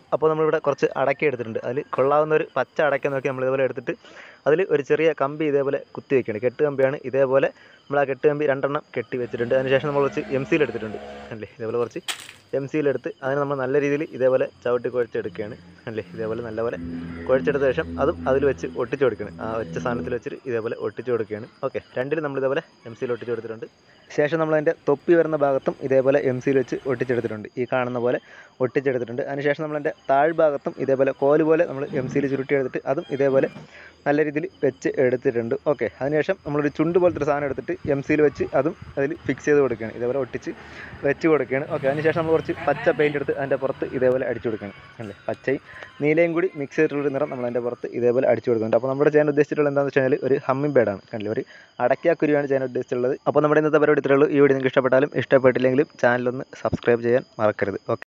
അപ്പോൾ നമ്മളിവിടെ കുറച്ച് അടയ്ക്ക എടുത്തിട്ടുണ്ട് അതിൽ കൊള്ളാവുന്ന ഒരു പച്ച അടയ്ക്ക നോക്കി നമ്മൾ ഇതേപോലെ എടുത്തിട്ട് അതിൽ ഒരു ചെറിയ കമ്പി ഇതേപോലെ കുത്തി വെക്കുകയാണ് കെട്ട് കമ്പിയാണ് ഇതേപോലെ നമ്മൾ ആ കെട്ട് കമ്പി രണ്ടെണ്ണം കെട്ടി വെച്ചിട്ടുണ്ട് അതിനുശേഷം നമ്മൾ കുറച്ച് എം സിയിൽ എടുത്തിട്ടുണ്ട് അല്ലേ ഇതേപോലെ കുറച്ച് എം സിയിലെടുത്ത് അതിന് നമ്മൾ നല്ല രീതിയിൽ ഇതേപോലെ ചവിട്ടി കുഴച്ചെടുക്കുകയാണ് അല്ലേ ഇതേപോലെ നല്ലപോലെ കുഴച്ചെടുത്ത ശേഷം അതും അതിൽ വെച്ച് ഒട്ടിച്ച് കൊടുക്കുകയാണ് ആ വെച്ച സാധനത്തിൽ വെച്ചിട്ട് ഇതേപോലെ ഒട്ടിച്ച് കൊടുക്കുകയാണ് ഓക്കെ രണ്ടിലും നമ്മൾ ഇതേപോലെ എം സിയിൽ ഒട്ടിച്ച് കൊടുത്തിട്ടുണ്ട് ശേഷം നമ്മൾ അതിൻ്റെ തൊപ്പി വരുന്ന ഭാഗത്തും ഇതേപോലെ എം സിയിൽ വെച്ച് ഒട്ടിച്ചെടുത്തിട്ടുണ്ട് ഈ കാണുന്ന പോലെ ഒട്ടിച്ചെടുത്തിട്ടുണ്ട് അതിനുശേഷം നമ്മൾ അതിൻ്റെ താഴ്ഭാഗത്തും ഇതേപോലെ കോല് പോലെ നമ്മൾ എം സിയിൽ ചുരുട്ടി എടുത്തിട്ട് അതും ഇതേപോലെ നല്ല രീതിയിൽ വെച്ച് എടുത്തിട്ടുണ്ട് ഓക്കെ അതിനുശേഷം നമ്മളൊരു ചുണ്ട് പോലത്തെ ഒരു സാധനം എടുത്തിട്ട് എം സിയിൽ വെച്ച് അതും അതിൽ ഫിക്സ് ചെയ്ത് കൊടുക്കുകയാണ് ഇതേപോലെ ഒട്ടിച്ച് വെച്ച് കൊടുക്കുകയാണ് ഓക്കെ അതിനുശേഷം നമ്മൾ കുറച്ച് പച്ച പെയിൻ്റ് എടുത്ത് അതിൻ്റെ പുറത്ത് ഇതേപോലെ അടിച്ചു കൊടുക്കുകയാണ് അല്ലേ പച്ചയും നീലയും കൂടി മിക്സ് ചെയ്തിട്ടുള്ളൊരു നിറം നമ്മൾ അതിൻ്റെ പുറത്ത് ഇതേപോലെ അടിച്ചു കൊടുക്കുന്നുണ്ട് അപ്പോൾ നമ്മുടെ ചെയ്യാൻ ഉദ്ദേശിച്ചിട്ടുള്ളത് എന്താണെന്ന് വെച്ച് കഴിഞ്ഞാൽ ഒരു ഹമ്മിംഗ് ബേഡാണ് കണ്ടില്ലേ ഒരു അടയ്ക്കാക്കുരുവാണ് ചെയ്യാൻ ഉദ്ദേശിച്ചിട്ടുള്ളത് അപ്പോൾ നമ്മുടെ ഇന്നത്തെ പരിപാടി ഇത്രയേ ഉള്ളൂ ഈ വീഡിയോ നിങ്ങൾക്ക് ഇഷ്ടപ്പെട്ടാലും ഇഷ്ടപ്പെട്ടില്ലെങ്കിലും ചാനലൊന്ന് സബ്സ്ക്രൈബ് ചെയ്യാൻ മറക്കരുത് ഓക്കെ